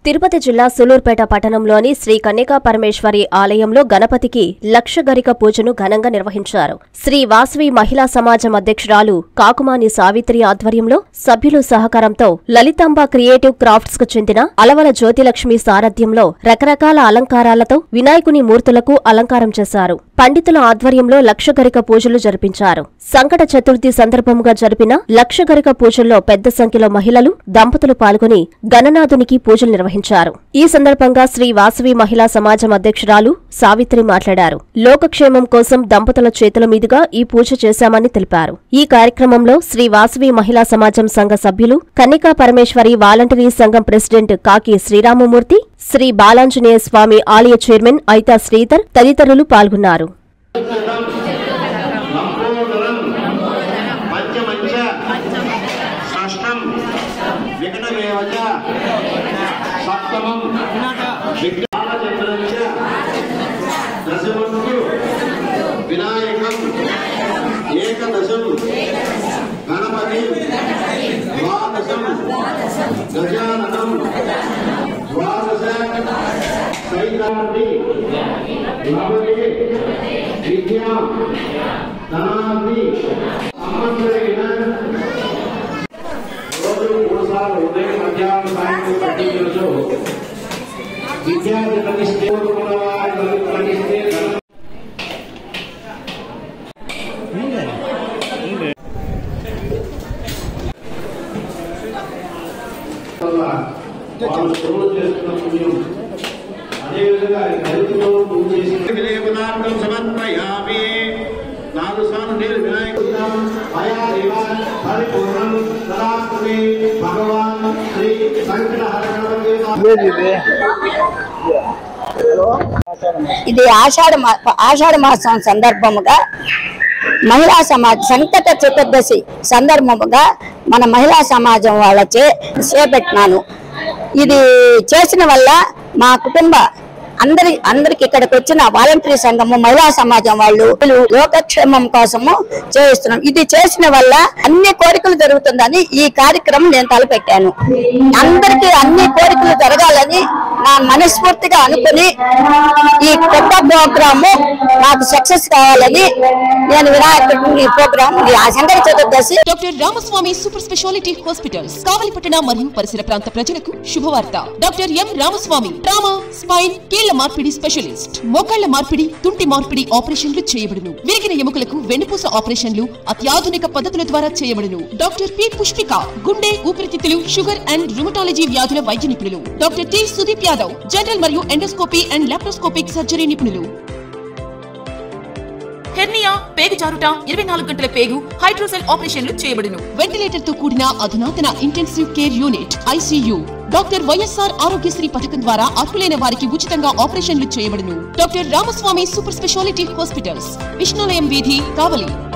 తిరుపతి జిల్లా సులూర్పేట పట్టణంలోని శ్రీ కన్యకా పరమేశ్వరి ఆలయంలో గణపతికి లక్ష గరిక పూజను ఘనంగా నిర్వహించారు శ్రీ వాసవి మహిళా సమాజం అధ్యక్షురాలు కాకుమాని సావిత్రి ఆధ్వర్యంలో సభ్యులు సహకారంతో లలితాంబ క్రియేటివ్ క్రాఫ్ట్స్ కు చెందిన అలవల జ్యోతిలక్ష్మి సారథ్యంలో రకరకాల అలంకారాలతో వినాయకుని మూర్తులకు అలంకారం చేశారు పండితుల ఆధ్వర్యంలో లక్ష గరిక పూజలు జరిపించారు సంకట చతుర్థి సందర్భంగా జరిపిన లక్ష గరిక పూజల్లో పెద్ద సంఖ్యలో మహిళలు దంపతులు పాల్గొని గణనాథునికి పూజలు నిర్వహించారు ఈ సందర్భంగా శ్రీ వాసవి మహిళా సమాజం అధ్యక్షురాలు సావిత్రి మాట్లాడారు లోకక్షేమం కోసం దంపతుల చేతుల మీదుగా ఈ పూజ చేశామని తెలిపారు ఈ కార్యక్రమంలో శ్రీ వాసవి మహిళా సమాజం సంఘ సభ్యులు కన్నికా పరమేశ్వరి వాలంటరీ సంఘం ప్రెసిడెంట్ కాకి శ్రీరామమూర్తి శ్రీ బాలాంజనేయ స్వామి ఆలయ చైర్మన్ ఐతా శ్రీధర్ తదితరులు పాల్గొన్నారు పంచమంచ షష్టం వికటమేవ చ సప్తమం విఘ్నాచంద్రంచ దశమంతు వినాయకం ఏకదశం గణపతి ద్వాదశం గజాననం ద్వాదశ సైతాన్ని నవమి విద్యా ధనాన్ని సంబంధులైన రోజు మూడు సార్లు ఉదయం మధ్యాహ్నం సాయంత్రం పట్టించు విద్యార్థి ప్రతిష్ఠే ప్రతిష్ఠే ధనం వల్ల వాళ్ళు సొమ్ము చేస్తున్న పుణ్యం అదేవిధంగా రైతులు పూజ చేసిన వినయ పదార్థం సమర్పయామి నాలుగు సార్లు నేను వినాయకుడు అయా దేవ పరిపూర్ణం సదాత్మే భగవాన్ శ్రీ సంకటహర ఇది ఆషాఢ మా- ఆషాఢ మాసం సందర్భముగా మహిళా సమాజ సంకట చతుర్దశి సందర్భముగా మన మహిళా సమాజం వాళ్ళచే చేపట్టినాను ఇది చేసిన వల్ల మా కుటుంబ అందరి అందరికి ఇక్కడికి వచ్చిన వాలంటరీ సంఘము మహిళా సమాజం వాళ్ళు వీళ్ళు లోకక్షేమం కోసము చేయిస్తున్నాం ఇది చేసిన వల్ల అన్ని కోరికలు జరుగుతుందని ఈ కార్యక్రమం నేను తలపెట్టాను అందరికీ అన్ని కోరికలు జరగాలని నా మనస్ఫూర్తిగా అనుకుని ఈ కొత్త ప్రోగ్రాము నాకు సక్సెస్ కావాలని నేను వినాయకుడి ఈ ప్రోగ్రామ్ ఇది ఆ శంకర చతుర్దశి doctor Ramaswamy super speciality hospitals కావలిపట్టణ మరియు పరిసర ప్రాంత ప్రజలకు శుభవార్త doctor M Ramaswamy trauma spine కీళ్ల మార్పిడి స్పెషలిస్ట్ మోకాళ్ల మార్పిడి తుంటి మార్పిడి ఆపరేషన్లు చేయబడును విరిగిన ఎముకలకు వెన్నుపూస ఆపరేషన్లు అత్యాధునిక పద్ధతుల ద్వారా చేయబడును డాక్టర్ పి పుష్పిక గుండె ఊపిరితిత్తులు షుగర్ అండ్ రుమటాలజీ వ్యాధుల వైద్య నిపుణులు doctor T Sudeep Yadav general మరియు ఎండోస్కోపీ అండ్ లాప్రోస్కోపిక్ సర్జరీ నిపుణులు హెర్నియా పేగు జారుట ఇరవై నాలుగు గంటల పేగు హైడ్రోసెల్ ఆపరేషన్లు చేయబడును వెంటిలేటర్ తో కూడిన అధునాతన intensive care unit ICU doctor YSR Aarogyasri పథకం ద్వారా అర్హులైన వారికి ఉచితంగా ఆపరేషన్లు చేయబడును doctor Ramaswamy super speciality hospitals Vishnulayam వీధి కావలి